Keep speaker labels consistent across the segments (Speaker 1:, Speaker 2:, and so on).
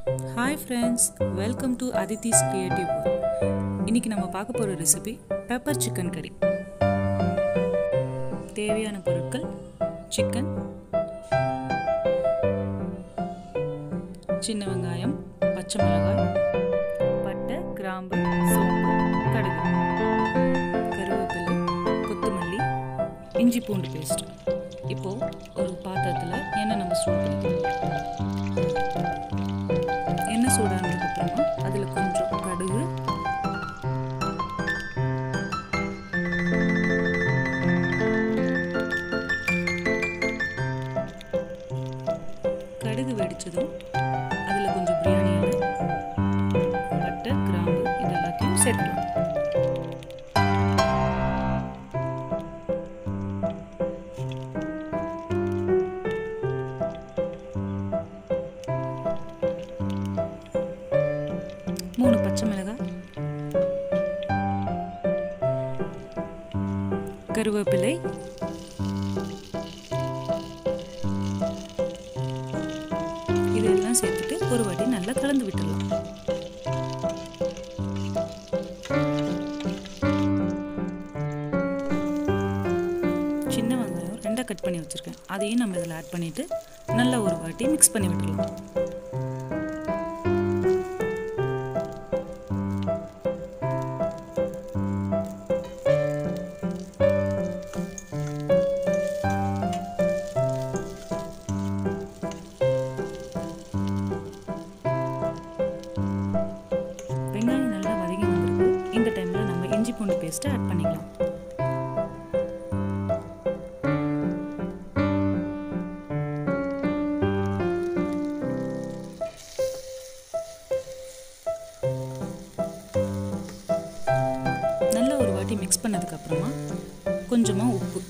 Speaker 1: Hi friends welcome to அதித்திஸ் creative இன்னைக்கு நம்ம பார்க்க போகிற ரெசிபி பெப்பர் சிக்கன் கறி தேவையான பொருட்கள் சிக்கன் சின்ன வெங்காயம் பச்சை மிளகாய் பட்டை கிராம்பு சோம்பு கடுகு கருவேப்பிலை கொத்தமல்லி இஞ்சி பூண்டு பேஸ்ட் இப்போ ஒரு பாத்திரத்தில் எண்ணெய் நம்ம சூடு பண்ணிக்கலாம் எண்ணெய் சூடானதுக்கு அப்புறமா அதில் கொஞ்சம் கடுகு கடுகு வெடிச்சதும் அதில் கொஞ்சம் பிரியாணி இலை பட்டை கிராம்பு இது எல்லாத்தையும் சேர்க்கலாம் மூணு பச்சை மிளகாய் கருவேப்பிலை இதெல்லாம் சேர்த்துட்டு ஒரு வாட்டி நல்லா கலந்து விட்டுடலாம் சின்ன வெங்காயம் ரெண்டாக கட் பண்ணி வச்சுருக்கேன் அதையும் நம்ம இதில் ஆட் பண்ணிவிட்டு நல்லா ஒரு வாட்டி மிக்ஸ் பண்ணி விட்டுடலாம் வெங்காயம் நல்லா வதங்கி வந்திருக்கு இந்த டைமில் நம்ம இஞ்சி பூண்டு பேஸ்ட்டை ஆட் பண்ணிக்கலாம் நல்லா ஒரு வாட்டி மிக்ஸ் பண்ணதுக்கு அப்புறமா கொஞ்சமாக உப்பு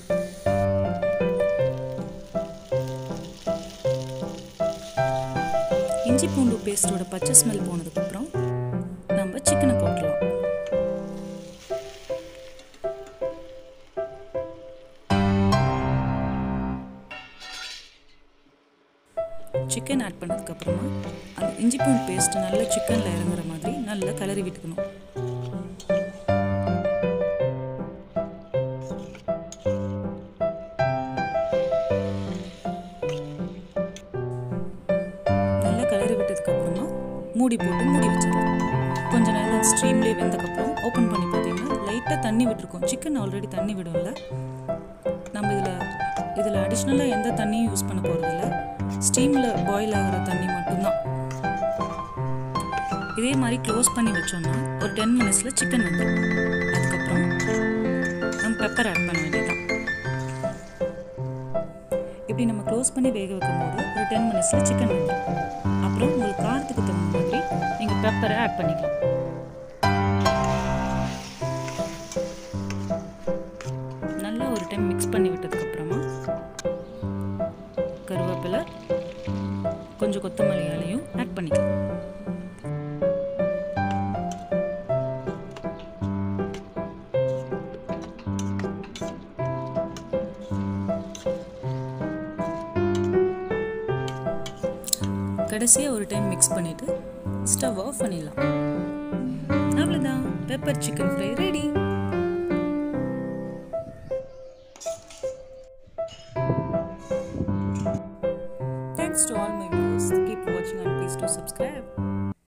Speaker 1: இஞ்சி பூண்டு பேஸ்டோட பச்சை ஸ்மெல் போனதுக்கப்புறம் நம்ம சிக்கனை போட்டுடலாம் சிக்கன் ஆட் பண்ணதுக்கப்புறமா அந்த இஞ்சி பூண்டு பேஸ்ட் நல்லா சிக்கனில் இறங்குற மாதிரி நல்லா கலரி விட்டுக்கணும் நல்லா கலரி விட்டதுக்கப்புறமா மூடி போட்டு மூடி வச்சிடலாம் கொஞ்ச நேரம் ஸ்ட்ரீம்லேயே வெந்தக்கப்புறம் ஓப்பன் பண்ணி பார்த்தீங்கன்னா லைட்டாக தண்ணி விட்டுருக்கோம் சிக்கன் ஆல்ரெடி தண்ணி விடும்ல நம்ம இதில் இதில் அடிஷ்னலாக எந்த தண்ணியும் யூஸ் பண்ண போகிறதில்ல ஸ்டீமில் பாயில் ஆகிற தண்ணி மட்டும்தான் இதே மாதிரி க்ளோஸ் பண்ணி வச்சோம்னா ஒரு டென் மினிட்ஸில் சிக்கன் வந்துடும் அதுக்கப்புறம் நம்ம பெப்பர் ஆட் பண்ண வேண்டியதான் இப்படி நம்ம க்ளோஸ் பண்ணி வேக வைக்கும் போது ஒரு டென் மினிட்ஸில் சிக்கன் வந்துடும் அப்புறம் உங்களுக்கு காரத்துக்கு தகுந்த மாதிரி நீங்கள் பெப்பரை ஆட் பண்ணிக்கலாம் நல்லா ஒரு டைம் மிக்ஸ் பண்ணி விட்டதுக்கப்புறமா கருவேப்பிலை கொஞ்சம் கொத்தமல்லி இலையும் ஆட் பண்ணிக்கலாம் கடைசியாக ஒரு டைம் மிக்ஸ் பண்ணிவிட்டு ஸ்டவ் ஆஃப் பண்ணிடலாம் அவ்வளோதான் pepper chicken fry ready Thanks to all my viewers. Keep watching and please do subscribe.